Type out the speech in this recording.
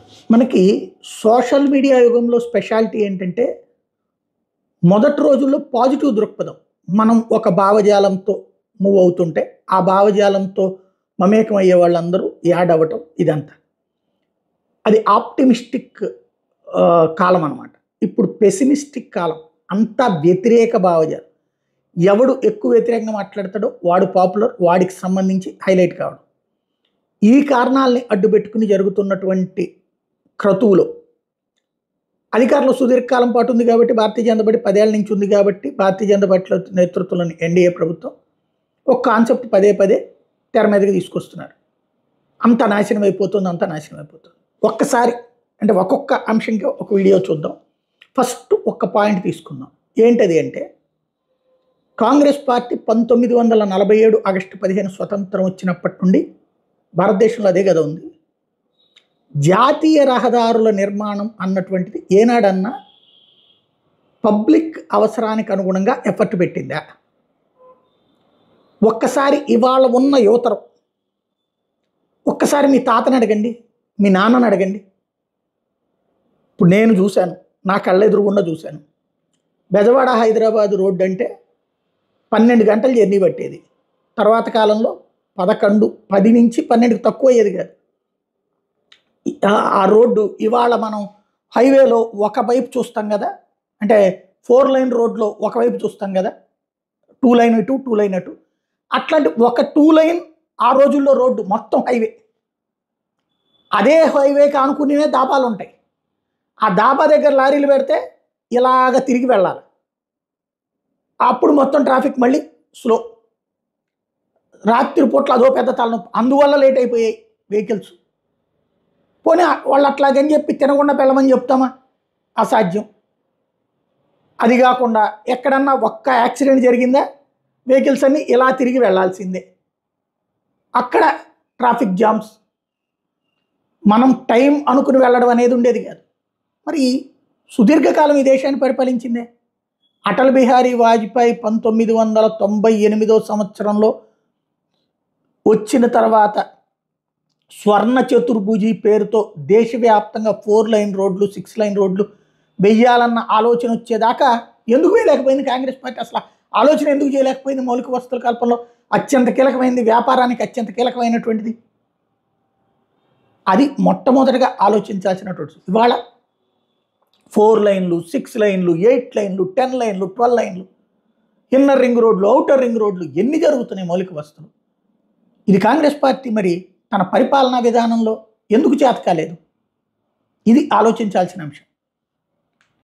మనకి social media యుగంలో speciality ఏంటంటే మొదటి రోజుల్లో పాజిటివ్ దృక్పథం మనం ఒక భావజాలంతో మూవ్ అవుతుంటే ఆ భావజాలంతో మమేకం అయ్యే వాళ్ళందరూ యాడ్ అవ్వటం ఇదంతా అది ఆప్టిమిస్టిక్ ఆ, కాలం అనమాట ఇప్పుడు పెసిమిస్టిక్ కాలం అంతా వ్యతిరేక భావజాలం ఎవడు ఎక్కువ వ్యతిరేకంగా మాట్లాడతాడో వాడు పాపులర్ వాడికి సంబంధించి హైలైట్ కావడం ఈ కారణాలని అడ్డుపెట్టుకుని జరుగుతున్నటువంటి క్రతువులో అధికారంలో సుదీర్ఘకాలం పాటు ఉంది కాబట్టి భారతీయ జనతా పార్టీ పదేళ్ల నుంచి ఉంది కాబట్టి భారతీయ జనతా పార్టీ నేతృత్వంలోని ఎన్డీఏ ప్రభుత్వం ఒక కాన్సెప్ట్ పదే పదే తెర మీదకి తీసుకొస్తున్నారు అంత నాశనం అయిపోతుంది అంత నాశనం అయిపోతుంది ఒక్కసారి అంటే ఒక్కొక్క అంశంకి ఒక వీడియో చూద్దాం ఫస్ట్ ఒక్క పాయింట్ తీసుకుందాం ఏంటది అంటే కాంగ్రెస్ పార్టీ పంతొమ్మిది వందల నలభై ఏడు ఆగస్టు పదిహేను స్వతంత్రం వచ్చినప్పటి నుండి భారతదేశంలో అదే కదా ఉంది జాతీయ రహదారుల నిర్మాణం అన్నటువంటిది ఏనాడన్నా పబ్లిక్ అవసరానికి అనుగుణంగా ఎఫర్ట్ పెట్టిందా ఒక్కసారి ఇవాళ ఉన్న యువతరం ఒక్కసారి మీ తాతని అడగండి మీ నాన్నని అడగండి ఇప్పుడు నేను చూశాను నా కళ్ళ ఎదురుగుండా చూశాను బెజవాడ హైదరాబాద్ రోడ్డు అంటే పన్నెండు గంటలు జర్నీ పట్టేది తర్వాత కాలంలో పదకొండు పది నుంచి పన్నెండుకి తక్కువ అయ్యేది కాదు ఆ- ఆ రోడ్డు ఇవాళ మనం హైవేలో ఒక వైపు చూస్తాం కదా అంటే ఫోర్ లైన్ రోడ్లో ఒకవైపు చూస్తాం కదా టూ లైన్ ఇటు టూ లైన్ అటు అట్లాంటి ఒక టూ లైన్ ఆ రోజుల్లో రోడ్డు మొత్తం హైవే అదే హైవేకి ఆనుకునే దాబాలు ఉంటాయి ఆ దాబా దగ్గర లారీలు పెడితే ఇలాగ తిరిగి వెళ్ళాలి అప్పుడు మొత్తం ట్రాఫిక్ మళ్ళీ స్లో రాత్రి పూట్ల అదో పెద్ద తలనొప్పి అందువల్ల లేట్ అయిపోయాయి వెహికల్స్ పోనీ వాళ్ళు అట్లాగని చెప్పి తినకుండా వెళ్ళమని చెప్తామా అసాధ్యం అది కాకుండా ఎక్కడన్నా ఒక్క యాక్సిడెంట్ జరిగిందా వెహికల్స్ అన్నీ ఇలా తిరిగి వెళ్ళాల్సిందే అక్కడ ట్రాఫిక్ జామ్స్ మనం టైం అనుకుని వెళ్ళడం అనేది ఉండేది కాదు మరి సుదీర్ఘకాలం ఈ దేశాన్ని పరిపాలించిందే అటల్ బిహారీ వాజ్పేయి పంతొమ్మిది వందల తొంభై ఎనిమిదో సంవత్సరంలో వచ్చిన తర్వాత స్వర్ణ చతుర్భుజి పేరుతో దేశవ్యాప్తంగా ఫోర్ లైన్ రోడ్లు సిక్స్ లైన్ రోడ్లు వెయ్యాలన్న ఆలోచన వచ్చేదాకా ఎందుకు వేయలేకపోయింది కాంగ్రెస్ పార్టీ అసలు ఆలోచన ఎందుకు చేయలేకపోయింది మౌలిక వసతుల కల్పనలో అత్యంత కీలకమైనది వ్యాపారానికి అత్యంత కీలకమైనటువంటిది అది మొట్టమొదటిగా ఆలోచించాల్సినటువంటి ఇవాళ ఫోర్ లైన్లు సిక్స్ లైన్లు ఎయిట్ లైన్లు టెన్ లైన్లు ట్వెల్వ్ లైన్లు ఇన్నర్ రింగ్ రోడ్లు అవుటర్ రింగ్ రోడ్లు ఎన్ని జరుగుతున్నాయి మౌలిక వస్తువులు ఇది కాంగ్రెస్ పార్టీ మరి తన పరిపాలనా విధానంలో ఎందుకు చేత కాలేదు ఇది ఆలోచించాల్సిన అంశం